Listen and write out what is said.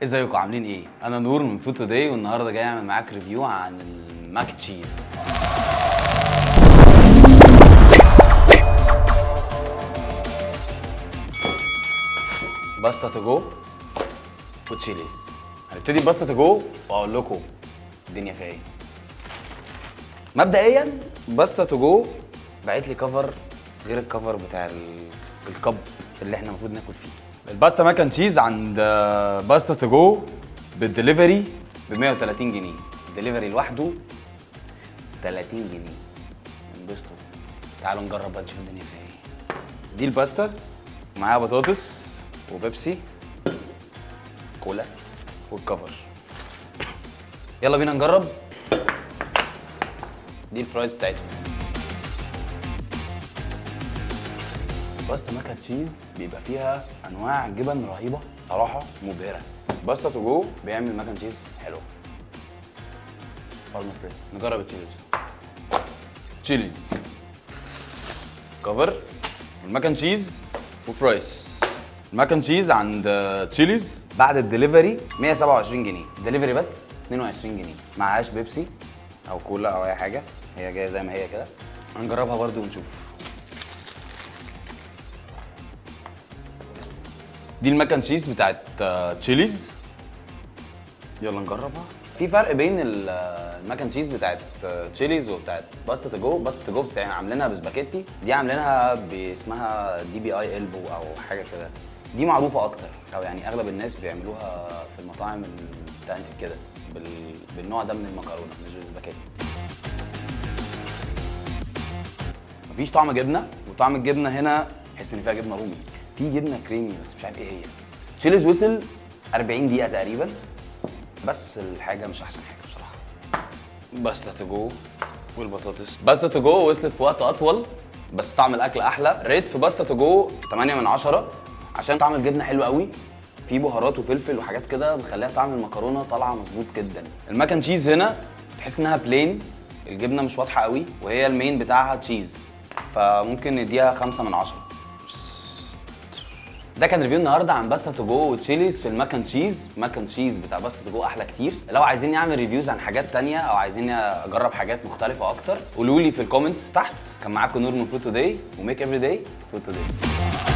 ازيكم عاملين ايه؟ انا نور من فوتو داي والنهارده جاي اعمل معاك ريفيو عن الماك تشيز باستا تو جو وتشيليز هنبتدي باستا تو جو واقول لكم الدنيا فيها ايه مبدئيا باستا تو جو بعت لي كفر غير الكفر بتاع ال- الكب اللي احنا المفروض ناكل فيه الباستا ماك اند تشيز عند آه، باستا تو جو بالدليفري ب 130 جنيه الدليفري لوحده 30 جنيه انبسطوا تعالوا نجرب بقى نشوف الدنيا فيها ايه دي الباستا معاها بطاطس وبيبسي كولا والكفر يلا بينا نجرب دي الفرايز بتاعتهم باستا ماكا تشيز بيبقى فيها انواع جبن رهيبه صراحه مبهره باستا تو جو بيعمل ماكن تشيز حلو فارما فريش نجرب التشيليز تشيليز كفر والماكن تشيز وفرايز الماكن تشيز عند آه، تشيليز بعد الدليفري 127 جنيه الدليفري بس 22 جنيه معهاش بيبسي او كولا او اي حاجه هي جايه زي ما هي كده هنجربها برضو ونشوف دي الماكن تشيز بتاعت آه، تشيليز يلا نجربها في فرق بين ال- آه، الماكن تشيز بتاعت آه، تشيليز وبتاعت باستا تو جو باستا تو جو بتاع عاملينها بسباكيتي دي عاملينها باسمها دي بي اي البو او حاجه كده دي معروفه اكتر او يعني اغلب الناس بيعملوها في المطاعم التانية كده بال... بالنوع ده من المكرونه مش بالسباكيتي مفيش طعم جبنه وطعم الجبنه هنا تحس ان فيها جبنه رومي في جبنه كريمي بس مش عارف ايه هي تشيلز وصل 40 دقيقه تقريبا بس الحاجه مش احسن حاجه بصراحه باستا تو جو والبطاطس باستا تو جو وصلت في وقت اطول بس طعم الاكل احلى ريت في باستا تو جو 8 من 10 عشان طعم الجبنه حلو قوي في بهارات وفلفل وحاجات كده مخليها طعم المكرونه طالعه مظبوط جدا الماكن تشيز هنا تحس انها بلين الجبنه مش واضحه قوي وهي المين بتاعها تشيز فممكن نديها 5 من 10 ده كان ريفيو النهارده عن باستا تو جو وتشيليز في الماكن تشيز ماكن تشيز بتاع باستا تو جو احلى كتير لو عايزين نعمل ريفيوز عن حاجات تانية او عايزين اجرب حاجات مختلفه اكتر قولوا لي في الكومنتس تحت كان معاكم نور من فوتو داي وميك افري داي فوتو داي